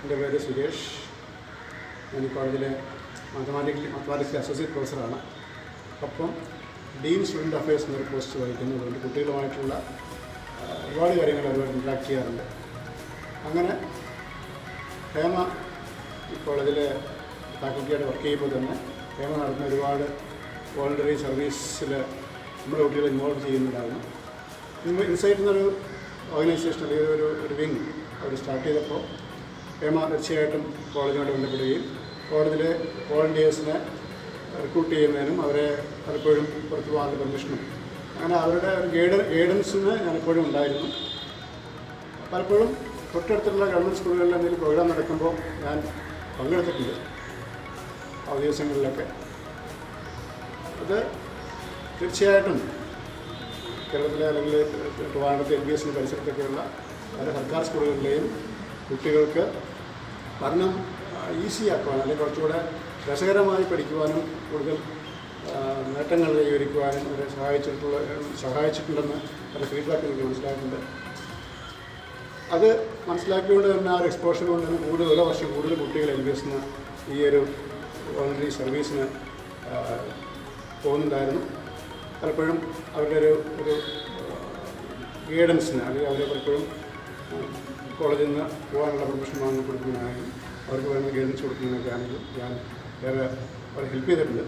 എൻ്റെ പേര് സുരേഷ് ഞാൻ ഈ കോളേജിലെ മാത്തമാറ്റിക്കൽ മാത്തമാറ്റിക്സ് അസോസിയേറ്റ് പ്രൊഫസറാണ് ഒപ്പം ഡീൻ സ്റ്റുഡൻറ്റ് അഫയേഴ്സ് എന്നൊരു പോസ്റ്റ് വഹിക്കുന്നതുകൊണ്ട് കുട്ടികളുമായിട്ടുള്ള ആ, ഒരുപാട് കാര്യങ്ങൾ അവരുമായിട്ട് ഇൻട്രാക്ട് ചെയ്യാറുണ്ട് അങ്ങനെ ഹേമ ഈ കോളേജിലെ ഫാക്കൽറ്റിയായിട്ട് വർക്ക് ചെയ്യുമ്പോൾ തന്നെ ഹേമ നടത്തുന്ന ഒരുപാട് വോളണ്ടറി സർവീസിൽ നമ്മുടെ കുട്ടികളെ ഇൻവോൾവ് ചെയ്യുന്നുണ്ടായിരുന്നു ഇന്ന് ഇൻസൈറ്റ് എന്നൊരു ഓർഗനൈസേഷൻ അല്ലെങ്കിൽ ഒരു ഒരു വിങ് അവർ സ്റ്റാർട്ട് ചെയ്തപ്പോൾ ഹേമ തീർച്ചയായിട്ടും കോളേജുമായിട്ട് ബന്ധപ്പെടുകയും കോളേജിലെ വോളണ്ടിയേഴ്സിനെ റിക്രൂട്ട് ചെയ്യുന്നതിനും അവരെ പലപ്പോഴും പുറത്തു പോകാനുള്ള പെർമിഷനും അങ്ങനെ അവരുടെ ഒരു ഗൈഡ് ഗൈഡൻസിന് ഞാൻ എപ്പോഴും ഉണ്ടായിരുന്നു പലപ്പോഴും തൊട്ടടുത്തുള്ള ഗവൺമെൻറ് സ്കൂളുകളിൽ എന്തെങ്കിലും പ്രോഗ്രാം നടക്കുമ്പോൾ ഞാൻ പങ്കെടുത്തിട്ടുണ്ട് ആ ദിവസങ്ങളിലൊക്കെ അത് തീർച്ചയായിട്ടും കേരളത്തിലെ അല്ലെങ്കിൽ ട്രിവാൻഡ്രത്തെ എൽ ബി എസിൻ്റെ പരിസരത്തൊക്കെയുള്ള പല സർക്കാർ സ്കൂളുകളിലെയും കുട്ടികൾക്ക് പഠനം ഈസി ആക്കുവാനും അല്ലെങ്കിൽ കുറച്ചുകൂടെ രസകരമായി പഠിക്കുവാനും കൂടുതൽ ആ, നേട്ടങ്ങൾ കൈവരിക്കുവാനും അവരെ സഹായിച്ചിട്ടുള്ള സഹായിച്ചിട്ടുണ്ടെന്ന് പല ഫീഡ്ബാക്ക് എനിക്ക് മനസ്സിലായിട്ടുണ്ട് അത് മനസ്സിലാക്കിക്കൊണ്ട് തന്നെ ആ ഒരു എക്സ്പോഷർ കൊണ്ട് തന്നെ കൂടുതൽ ഓരോ വർഷം കൂടുതൽ കുട്ടികൾ എൽ ബി എസിന് ഈ ഒരു വോളണ്ടറി സർവീസിന് ആ, പോകുന്നുണ്ടായിരുന്നു പലപ്പോഴും അവരുടെ ഒരു ഒരു ഗൈഡൻസിന് അല്ലെങ്കിൽ അവരെ പലപ്പോഴും ആ, കോളേജിൽ നിന്ന് പോകാനുള്ള പെർമിഷൻ വാങ്ങി കൊടുക്കുന്നതിനാണെങ്കിലും അവർക്ക് വേണ്ട ഗൈഡൻസ് കൊടുക്കുന്നതിനൊക്കെ ആണെങ്കിലും ഞാൻ വേറെ അവരെ ഹെൽപ്പ് ചെയ്തിട്ടുണ്ട്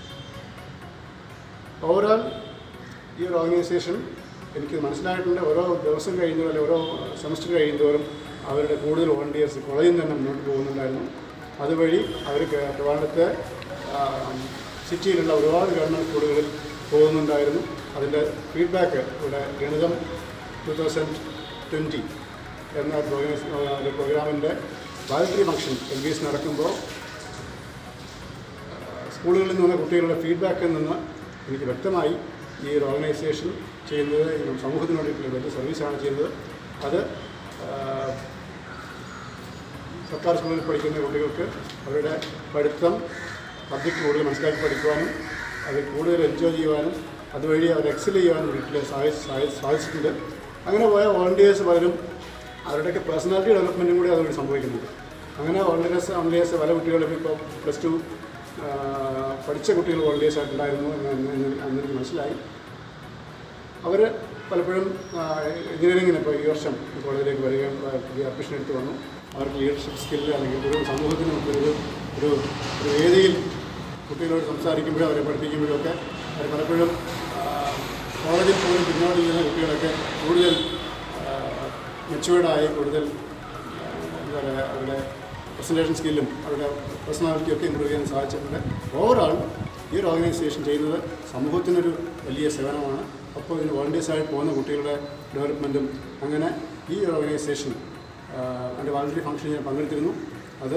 ഓവറോൾ ഈ ഒരു ഓർഗനൈസേഷൻ എനിക്ക് മനസ്സിലായിട്ടുണ്ട് ഓരോ ദിവസം കഴിയുന്നതോറും അല്ലെങ്കിൽ ഓരോ സെമസ്റ്റർ കഴിയുന്നതോറും അവരുടെ കൂടുതൽ വോളണ്ടിയേഴ്സ് കോളേജിൽ നിന്ന് തന്നെ മുന്നോട്ട് പോകുന്നുണ്ടായിരുന്നു അതുവഴി അവർ ട്രിവാൻഡ്രത്തെ സിറ്റിയിലുള്ള ഒരുപാട് ഗവൺമെൻറ് സ്കൂളുകളിൽ പോകുന്നുണ്ടായിരുന്നു അതിൻ്റെ ഫീഡ്ബാക്ക് ഇവിടെ ഗണിതം ടു തൗസൻഡ് ട്വൻറ്റി എന്ന പ്രോഗ്രാം ഒരു പ്രോഗ്രാമിൻ്റെ വാലറ്ററി ഫംഗ്ഷൻ എൽ ബി എസ് നടക്കുമ്പോൾ സ്കൂളുകളിൽ നിന്ന് വന്ന കുട്ടികളുടെ ഫീഡ്ബാക്കിൽ നിന്ന് എനിക്ക് വ്യക്തമായി ഈ ഒരു ഓർഗനൈസേഷൻ ചെയ്യുന്നത് ഈ സമൂഹത്തിന് വേണ്ടിയിട്ടുള്ള വലിയ സർവീസാണ് ചെയ്യുന്നത് അത് ആ, സർക്കാർ സ്കൂളിൽ പഠിക്കുന്ന കുട്ടികൾക്ക് അവരുടെ പഠിത്തം സബ്ജക്റ്റ് കൂടുതൽ മനസ്സിലാക്കി പഠിക്കുവാനും അത് കൂടുതൽ എൻജോയ് ചെയ്യുവാനും അതുവഴി അവർ എക്സൽ ചെയ്യാനും വീട്ടിൽ സഹായിച്ച് സഹായി- സാധിച്ചിട്ടുണ്ട് അങ്ങനെ പോയ വോളണ്ടിയേഴ്സ് പലരും അവരുടെയൊക്കെ പേഴ്സണാലിറ്റി ഡെവലപ്മെൻറ്റും കൂടി അതുവഴി സംഭവിക്കുന്നുണ്ട് അങ്ങനെ വോളണ്ടിയേഴ്സ് വോളണ്ടിയേഴ്സ് പല കുട്ടികളും ഇപ്പോൾ പ്ലസ് ടു പഠിച്ച കുട്ടികൾ വോളണ്ടിയേഴ്സ് ആയിട്ടുണ്ടായിരുന്നു എന്ന് എന്ന് എന്ന് അന്ന് എനിക്ക് മനസ്സിലായി അവർ പലപ്പോഴും എഞ്ചിനീയറിങ്ങിന് ഇപ്പോൾ ഈ വർഷം ഈ കോളേജിലേക്ക് വരികയും ആ, പുതിയ അഡ്മിഷൻ എടുത്ത് വന്നു അവർക്ക് ലീഡർഷിപ്പ് സ്കില്ല് അല്ലെങ്കിൽ ഒരു സമൂഹത്തിന് മുമ്പിൽ ഒരു ഒരു ഒരു വേദിയിൽ കുട്ടികളോട് സംസാരിക്കുമ്പോഴും അവരെ പഠിപ്പിക്കുമ്പോഴും ഒക്കെ അവർ പലപ്പോഴും ആ, കോളേജിൽ പോലും പിന്നോട്ട് ചെയ്യുന്ന കുട്ടികളൊക്കെ കൂടുതൽ മെച്ചുവേർഡായി കൂടുതൽ ആ, എന്താ പറയുക അവരുടെ പ്രസൻറ്റേഷൻ സ്കില്ലും അവരുടെ പേഴ്സണാലിറ്റിയും ഒക്കെ ഇമ്പ്രൂവ് ചെയ്യാൻ സാധിച്ചിട്ടുണ്ട് ഓവറോൾ ഈ ഒരു ഓർഗനൈസേഷൻ ചെയ്യുന്നത് സമൂഹത്തിനൊരു വലിയ സേവനമാണ് അപ്പോൾ ഇതിന് വോളണ്ടിയേഴ്സായിട്ട് പോകുന്ന കുട്ടികളുടെ ഡെവലപ്മെൻറ്റും അങ്ങനെ ഈ ഒരു ഓർഗനൈസേഷൻ അതിൻ്റെ വാളണ്ടറി ഫംഗ്ഷനിൽ ഞാൻ പങ്കെടുത്തിരുന്നു അത്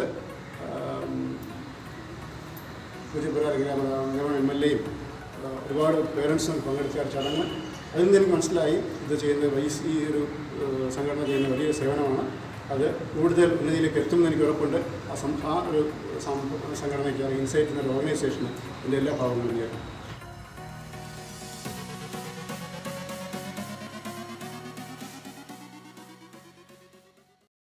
പൂജ്യപുര അല്ലെങ്കിൽ നമ്മുടെ എം എൽ എയും ഒരുപാട് പേരൻസും പങ്കെടുത്ത ആ ചടങ്ങ് അതിൽ നിന്ന് എനിക്ക് മനസ്സിലായി ഇത് ചെയ്യുന്ന വൈസ് ഈ ഒരു ഏഹ്, സംഘടന ചെയ്യുന്ന വലിയൊരു സേവനമാണ് അത് കൂടുതൽ ഉന്നതിയിലേക്ക് എത്തുമെന്ന് എനിക്ക് ഉറപ്പുണ്ട് ആ സം ആ ഒരു സം- സംഘടനയ്ക്ക് ഇൻസൈറ്റ് എന്ന ഓർഗനൈസേഷന് എൻ്റെ എല്ലാ ഭാഗങ്ങളും ചെയ്യാം